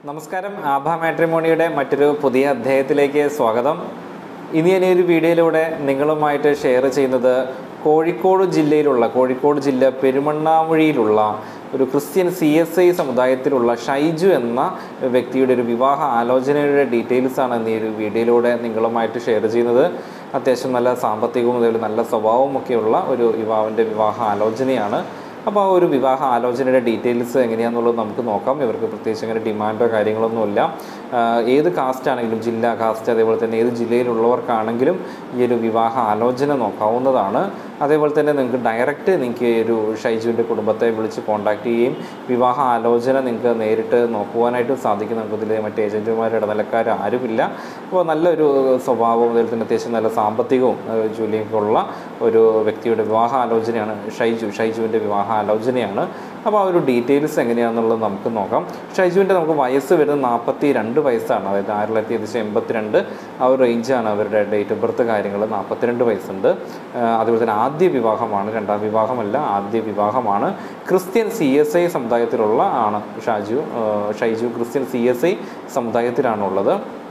നമസ്കാരം ആഭ മാട്രിമോണിയുടെ മറ്റൊരു പുതിയ അധ്യായത്തിലേക്ക് സ്വാഗതം ഇനി ഞാൻ ഈ ഒരു വീഡിയോയിലൂടെ നിങ്ങളുമായിട്ട് ഷെയർ ചെയ്യുന്നത് കോഴിക്കോട് ജില്ലയിലുള്ള കോഴിക്കോട് ജില്ല പെരുമണ്ണാമുഴിയിലുള്ള ഒരു ക്രിസ്ത്യൻ സി എസ് ഐ സമുദായത്തിലുള്ള ഷൈജു എന്ന വ്യക്തിയുടെ ഒരു വിവാഹ ആലോചനയുടെ ഡീറ്റെയിൽസ് ആണ് ഇന്ന് ഈ ഒരു വീഡിയോയിലൂടെ നിങ്ങളുമായിട്ട് ഷെയർ ചെയ്യുന്നത് അത്യാവശ്യം നല്ല സാമ്പത്തികവും അതേപോലെ നല്ല സ്വഭാവവും ഒക്കെയുള്ള ഒരു യുവാവിൻ്റെ വിവാഹ ആലോചനയാണ് അപ്പോൾ ആ ഒരു വിവാഹ ആലോചനയുടെ ഡീറ്റെയിൽസ് എങ്ങനെയാണെന്നുള്ളത് നമുക്ക് നോക്കാം ഇവർക്ക് പ്രത്യേകിച്ച് അങ്ങനെ ഡിമാൻഡോ കാര്യങ്ങളൊന്നുമില്ല ആഹ് ഏത് കാസ്റ്റ് ആണെങ്കിലും ജില്ല കാസ്റ്റ് അതേപോലെ തന്നെ ഏത് ജില്ലയിലുള്ളവർക്കാണെങ്കിലും ഈ ഒരു വിവാഹ ആലോചന നോക്കാവുന്നതാണ് അതേപോലെ തന്നെ നിങ്ങൾക്ക് ഡയറക്റ്റ് നിങ്ങൾക്ക് ഈ ഒരു ഷൈജുവിൻ്റെ കുടുംബത്തെ വിളിച്ച് കോൺടാക്ട് ചെയ്യുകയും വിവാഹ ആലോചന നിങ്ങൾക്ക് നേരിട്ട് നോക്കുവാനായിട്ടും സാധിക്കും നമുക്കിതിൽ മറ്റ് ഏജൻറ്റുമാർ ഇടനിലക്കാർ ആരുമില്ല അപ്പോൾ നല്ലൊരു സ്വഭാവവും അതേപോലെ തന്നെ അത്യാവശ്യം നല്ല സാമ്പത്തികവും ആഹ് ജോലിയൊക്കെ ഉള്ള ഒരു വ്യക്തിയുടെ വിവാഹ ആലോചനയാണ് ഷൈജു ഷൈജുവിൻ്റെ വിവാഹ ആലോചനയാണ് അപ്പോൾ ആ ഒരു ഡീറ്റെയിൽസ് എങ്ങനെയാണെന്നുള്ളത് നമുക്ക് നോക്കാം ഷൈജുവിൻ്റെ നമുക്ക് വയസ്സ് വരുന്നത് നാൽപ്പത്തി രണ്ട് വയസ്സാണ് അതായത് ആയിരത്തി തൊള്ളായിരത്തി ഏകദേശം എൺപത്തിരണ്ട് ആ ഒരു റേഞ്ചാണ് അവരുടെ ഡേറ്റ് ഓഫ് ബർത്ത് കാര്യങ്ങൾ നാൽപ്പത്തിരണ്ട് വയസ്സുണ്ട് ആഹ് അതുപോലെ തന്നെ ആദ്യ വിവാഹമാണ് രണ്ടാം വിവാഹമല്ല ആദ്യ വിവാഹമാണ് ക്രിസ്ത്യൻ സി എസ് ഐ സമുദായത്തിലുള്ള ആണ് ഷാജു ആഹ് Shaiju Christian C S I സമുദായത്തിലാണുള്ളത്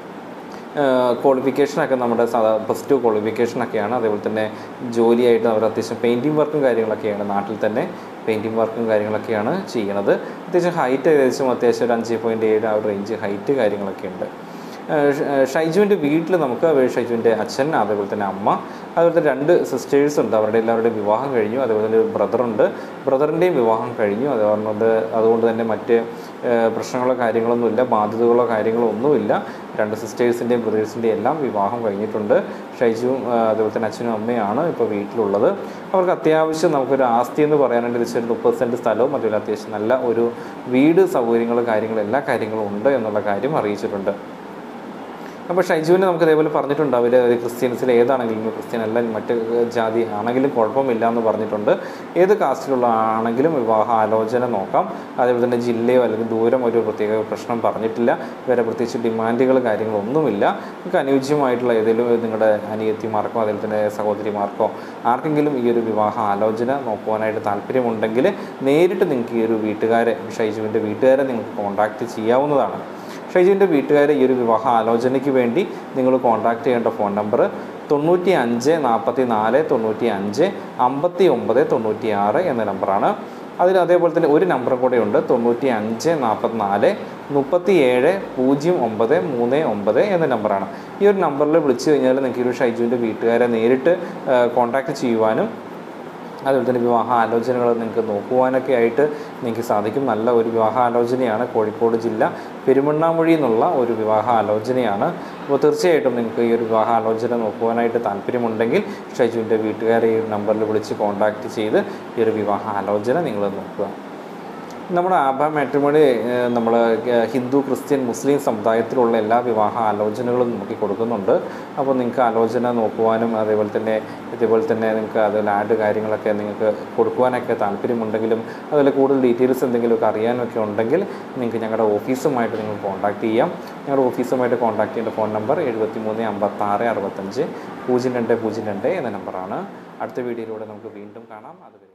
ക്വാളിഫിക്കേഷനൊക്കെ നമ്മുടെ സാധാ പ്ലസ് ടു ക്വാളിഫിക്കേഷനൊക്കെയാണ് അതേപോലെ തന്നെ ജോലിയായിട്ട് അവർ അത്യാവശ്യം പെയിൻറ്റിങ് വർക്കും കാര്യങ്ങളൊക്കെയാണ് നാട്ടിൽ തന്നെ പെയിൻറ്റിങ് വർക്കും കാര്യങ്ങളൊക്കെയാണ് ചെയ്യണത് അത്യാവശ്യം ഹൈറ്റ് ഏകദേശം അത്യാവശ്യം ഒരു അഞ്ച് പോയിൻറ്റ് ഏഴ് ആ ഒരു റേഞ്ച് ഹൈറ്റ് കാര്യങ്ങളൊക്കെ ഉണ്ട് ഷൈജുവിൻ്റെ വീട്ടിൽ നമുക്ക് ഷൈജുവിൻ്റെ അച്ഛൻ അതേപോലെ തന്നെ അമ്മ അതുപോലെ തന്നെ രണ്ട് സിസ്റ്റേഴ്സ് ഉണ്ട് അവരുടെ എല്ലാവരുടെയും വിവാഹം കഴിഞ്ഞു അതേപോലെ തന്നെ ഒരു ബ്രദറുണ്ട് ബ്രദറിൻ്റെയും വിവാഹം കഴിഞ്ഞു അത് പറഞ്ഞത് അതുകൊണ്ട് തന്നെ മറ്റ് ഏഹ്, പ്രശ്നങ്ങളോ കാര്യങ്ങളൊന്നുമില്ല ബാധ്യതകളോ കാര്യങ്ങളോ ഒന്നുമില്ല രണ്ട് സിസ്റ്റേഴ്സിൻ്റെയും ബ്രദേഴ്സിൻ്റെയും എല്ലാം വിവാഹം കഴിഞ്ഞിട്ടുണ്ട് ഷൈജുവും ഏഹ്, അതുപോലെ തന്നെ അച്ഛനും അമ്മയാണ് ഇപ്പോൾ വീട്ടിലുള്ളത് അവർക്ക് അത്യാവശ്യം നമുക്കൊരു ആസ്തി എന്ന് പറയാനായിട്ട് വെച്ചാൽ ഒരു മുപ്പത് സെൻറ്റ് സ്ഥലവും അതുപോലെ അത്യാവശ്യം നല്ല ഒരു വീട് സൗകര്യങ്ങൾ കാര്യങ്ങൾ എല്ലാ കാര്യങ്ങളും ഉണ്ട് എന്നുള്ള കാര്യം അറിയിച്ചിട്ടുണ്ട് അപ്പോൾ ഷൈജുവിനെ നമുക്ക് ഇതേപോലെ പറഞ്ഞിട്ടുണ്ട് അവർ ക്രിസ്ത്യൻസിൽ ഏതാണെങ്കിലും ക്രിസ്ത്യൻ അല്ല മറ്റ് ജാതി ആണെങ്കിലും കുഴപ്പമില്ല എന്ന് പറഞ്ഞിട്ടുണ്ട് ഏത് കാസ്റ്റിലുള്ള ആണെങ്കിലും വിവാഹ ആലോചന നോക്കാം അതേപോലെ തന്നെ ജില്ലയോ അല്ലെങ്കിൽ ദൂരം ഒരു പ്രത്യേക പ്രശ്നം പറഞ്ഞിട്ടില്ല വേറെ പ്രത്യേകിച്ച് ഡിമാൻഡുകൾ കാര്യങ്ങളൊന്നുമില്ല നിങ്ങൾക്ക് അനുയോജ്യമായിട്ടുള്ള ഏതെങ്കിലും നിങ്ങളുടെ അനിയത്തിമാർക്കോ അതേപോലെ തന്നെ സഹോദരിമാർക്കോ ആർക്കെങ്കിലും ഈ ഒരു വിവാഹ ആലോചന നോക്കുവാനായിട്ട് താല്പര്യമുണ്ടെങ്കിൽ നേരിട്ട് നിങ്ങൾക്ക് ഈ ഒരു വീട്ടുകാരെ ഷൈജുവിൻ്റെ വീട്ടുകാരെ നിങ്ങൾക്ക് കോൺടാക്റ്റ് ചെയ്യാവുന്നതാണ് ഷൈജുവിൻ്റെ വീട്ടുകാരെ ഈ ഒരു വിവാഹ ആലോചനയ്ക്ക് വേണ്ടി നിങ്ങൾ കോൺടാക്ട് ചെയ്യേണ്ട ഫോൺ നമ്പർ തൊണ്ണൂറ്റി അഞ്ച് നാൽപ്പത്തി നാല് തൊണ്ണൂറ്റി അഞ്ച് അമ്പത്തി ഒമ്പത് തൊണ്ണൂറ്റി ആറ് എന്ന നമ്പറാണ് അതിൽ അതേപോലെ തന്നെ ഒരു നമ്പറും കൂടെ ഉണ്ട് തൊണ്ണൂറ്റി അഞ്ച് നാൽപ്പത്തിനാല് മുപ്പത്തി ഏഴ് പൂജ്യം ഒമ്പത് മൂന്ന് ഒമ്പത് എന്ന നമ്പറാണ് ഈ ഒരു നമ്പറിൽ വിളിച്ചു കഴിഞ്ഞാൽ നിങ്ങൾക്ക് ഈ ഒരു ഷൈജുവിൻ്റെ വീട്ടുകാരെ നേരിട്ട് കോൺടാക്ട് ചെയ്യുവാനും അതുപോലെ തന്നെ വിവാഹ ആലോചനകൾ നിങ്ങൾക്ക് നോക്കുവാനൊക്കെ ആയിട്ട് നിങ്ങൾക്ക് സാധിക്കും നല്ല ഒരു വിവാഹ ആലോചനയാണ് കോഴിക്കോട് ജില്ല പെരുമണ്ണാമൊഴി എന്നുള്ള ഒരു വിവാഹ ആലോചനയാണ് അപ്പോൾ തീർച്ചയായിട്ടും നിങ്ങൾക്ക് ഈ ഒരു വിവാഹ ആലോചന നോക്കുവാനായിട്ട് താല്പര്യമുണ്ടെങ്കിൽ ഷൈജുവിൻ്റെ വീട്ടുകാരെ ഈ നമ്പറിൽ വിളിച്ച് കോൺടാക്റ്റ് ചെയ്ത് ഈ ഒരു വിവാഹ ആലോചന നിങ്ങൾ നോക്കുക നമ്മുടെ ആഭ മാട്രിമോണി നമ്മൾ ഹിന്ദു ക്രിസ്ത്യൻ മുസ്ലിം സമുദായത്തിലുള്ള എല്ലാ വിവാഹ ആലോചനകളും നമുക്ക് കൊടുക്കുന്നുണ്ട് അപ്പോൾ നിങ്ങൾക്ക് ആലോചന നോക്കുവാനും അതേപോലെ തന്നെ ഇതേപോലെ തന്നെ നിങ്ങൾക്ക് അതിൽ ആഡ് കാര്യങ്ങളൊക്കെ നിങ്ങൾക്ക് കൊടുക്കുവാനൊക്കെ താല്പര്യമുണ്ടെങ്കിലും അതുപോലെ കൂടുതൽ ഡീറ്റെയിൽസ് എന്തെങ്കിലുമൊക്കെ അറിയാനൊക്കെ ഉണ്ടെങ്കിൽ നിങ്ങൾക്ക് ഞങ്ങളുടെ ഓഫീസുമായിട്ട് നിങ്ങൾ കോൺടാക്ട് ചെയ്യാം ഞങ്ങളുടെ ഓഫീസുമായിട്ട് കോൺടാക്ട് ചെയ്യേണ്ട ഫോൺ നമ്പർ എഴുപത്തി മൂന്ന് അമ്പത്താറ് അറുപത്തഞ്ച് പൂജ്യം രണ്ട് പൂജ്യം രണ്ട് എന്ന നമ്പറാണ് അടുത്ത വീഡിയോയിലൂടെ നമുക്ക് വീണ്ടും കാണാം അതുവരെ